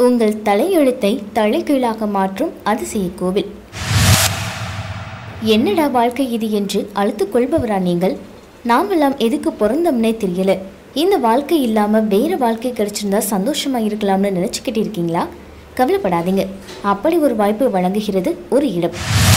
உங்கள் தலையெழுத்தை தலைகீழாக மாற்றும் அதிசய கோவில் என்னடா வாழ்க்கை இது என்று அழுத்துக் கொள்பவரா நீங்கள் நாமெல்லாம் எதுக்கு பிறந்தோம்னே தெரியல இந்த வாழ்க்கை இல்லாமல் வேற வாழ்க்கை கிடைச்சிருந்தா சந்தோஷமா இருக்கலாம்னு நினச்சிக்கிட்டு இருக்கீங்களா கவலைப்படாதீங்க அப்படி ஒரு வாய்ப்பு வழங்குகிறது ஒரு இடம்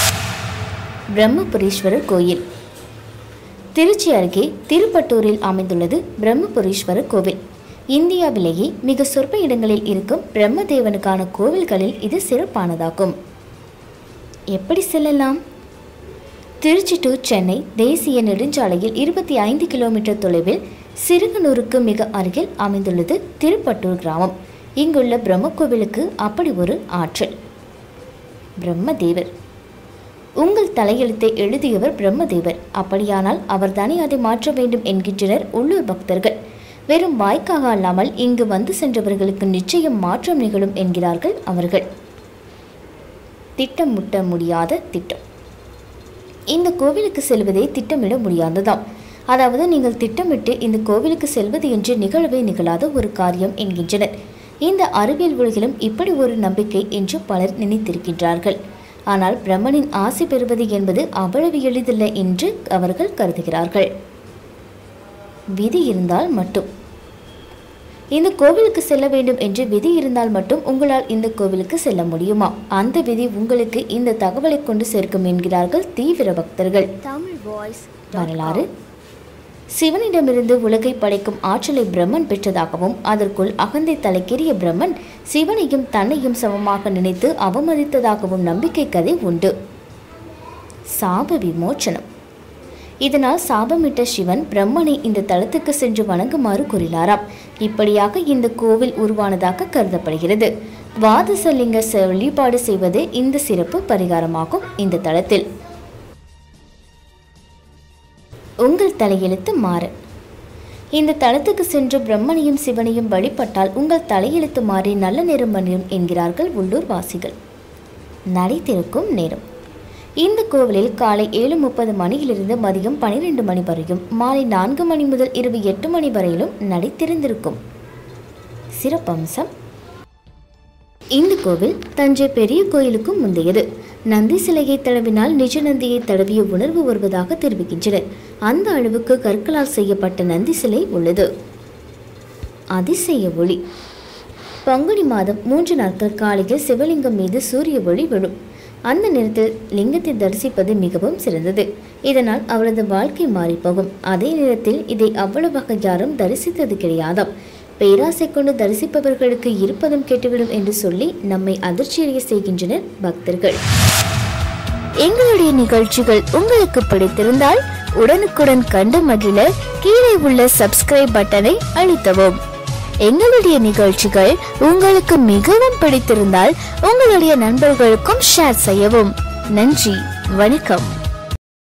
பிரம்மபுரீஸ்வரர் கோயில் திருச்சி அருகே திருப்பட்டூரில் அமைந்துள்ளது பிரம்மபுரீஸ்வரர் கோவில் இந்தியாவிலேயே மிக சொற்ப இடங்களில் இருக்கும் பிரம்மதேவனுக்கான கோவில்களில் இது சிறப்பானதாகும் எப்படி செல்லலாம் திருச்சி டு சென்னை தேசிய நெடுஞ்சாலையில் இருபத்தி ஐந்து கிலோமீட்டர் தொலைவில் சிறுகனூருக்கு மிக அருகில் அமைந்துள்ளது திருப்பட்டூர் கிராமம் இங்குள்ள பிரம்ம கோவிலுக்கு அப்படி ஒரு ஆற்றல் பிரம்மதேவர் உங்கள் தலையெழுத்தை எழுதியவர் பிரம்மதேவர் அப்படியானால் அவர்தானே அதை மாற்ற வேண்டும் என்கின்றனர் உள்ளூர் பக்தர்கள் வெறும் வாய்க்காக அல்லாமல் இங்கு வந்து சென்றவர்களுக்கு நிச்சயம் மாற்றம் நிகழும் என்கிறார்கள் அவர்கள் திட்டம் முட்ட முடியாத திட்டம் இந்த கோவிலுக்கு செல்வதே திட்டமிட முடியாததாம் அதாவது நீங்கள் திட்டமிட்டு இந்த கோவிலுக்கு செல்வது என்று நிகழவே நிகழாத ஒரு காரியம் என்கின்றனர் இந்த அறிவியல் உலகிலும் இப்படி ஒரு நம்பிக்கை என்று பலர் நினைத்திருக்கின்றார்கள் ஆனால் பிரம்மனின் ஆசை பெறுவது என்பது அவ்வளவு எளிதில்லை என்று அவர்கள் கருதுகிறார்கள் விதி இருந்தால் மட்டும் இந்த கோவிலுக்கு செல்ல வேண்டும் என்று விதி இருந்தால் மட்டும் உங்களால் இந்த கோவிலுக்கு செல்ல முடியுமா அந்த விதி உங்களுக்கு இந்த தகவலை கொண்டு சேர்க்கும் என்கிறார்கள் தீவிர பக்தர்கள் தமிழ் வாய்ஸ் வரலாறு சிவனிடமிருந்து உலகை படைக்கும் ஆற்றலை பிரம்மன் பெற்றதாகவும் அதற்குள் அகந்தை தலைக்கேறிய பிரம்மன் சிவனையும் தன்னையும் சமமாக நினைத்து அவமதித்ததாகவும் நம்பிக்கை கதை உண்டு சாப விமோச்சனம் இதனால் சாபமிட்ட சிவன் பிரம்மனை இந்த தலத்துக்கு சென்று வணங்குமாறு கூறினாராம் இப்படியாக இந்த கோவில் உருவானதாக கருதப்படுகிறது வாதசலிங்க செ- வழிபாடு செய்வது இந்த சிறப்பு பரிகாரமாகும் இந்த தலத்தில் உங்கள் தலையெழுத்து மாற இந்த தலத்துக்கு சென்று பிரம்மனையும் சிவனையும் வழிபட்டால் உங்கள் தலையெழுத்து மாறி நல்ல நேரம் மணியும் என்கிறார்கள் உள்ளூர் வாசிகள் நடை திறக்கும் நேரம் இந்த கோவிலில் காலை ஏழு முப்பது மணியிலிருந்து மதியம் பன்னிரெண்டு மணி வரையும் மாலை நான்கு மணி முதல் இரவு எட்டு மணி வரையிலும் நடை திறந்திருக்கும் சிறப்பம்சம் இந்த கோவில் தஞ்சை பெரிய கோயிலுக்கும் முந்தையது நந்தி சிலையை தடவினால் நிஜ நந்தியை தடவிய உணர்வு வருவதாக தெரிவிக்கின்றனர் அந்த அளவுக்கு கற்களால் செய்யப்பட்ட நந்தி சிலை உள்ளது அதிசய ஒளி பங்குனி மாதம் மூன்று நாட்கள் காலையில் சிவலிங்கம் மீது சூரிய ஒளி விழும் அந்த நேரத்தில் லிங்கத்தை தரிசிப்பது மிகவும் சிறந்தது இதனால் அவரது வாழ்க்கை மாறிப்போகும் அதே நேரத்தில் இதை அவ்வளவாக யாரும் தரிசித்தது கிடையாதாம் பேராசை கொண்டு தரிசிப்பவர்களுக்கு இருப்பதும் கெட்டுவிடும் என்று சொல்லி நம்மை அதிர்ச்சியடைய செய்கின்றனர் பக்தர்கள் எங்களுடைய நிகழ்ச்சிகள் உங்களுக்கு பிடித்திருந்தால் உடனுக்குடன் கண்டு மகிழ கீழே உள்ள சப்ஸ்கிரைப் பட்டனை அழுத்தவும் எங்களுடைய நிகழ்ச்சிகள் உங்களுக்கு மிகவும் பிடித்திருந்தால் உங்களுடைய நண்பர்களுக்கும் ஷேர் செய்யவும் நன்றி வணக்கம்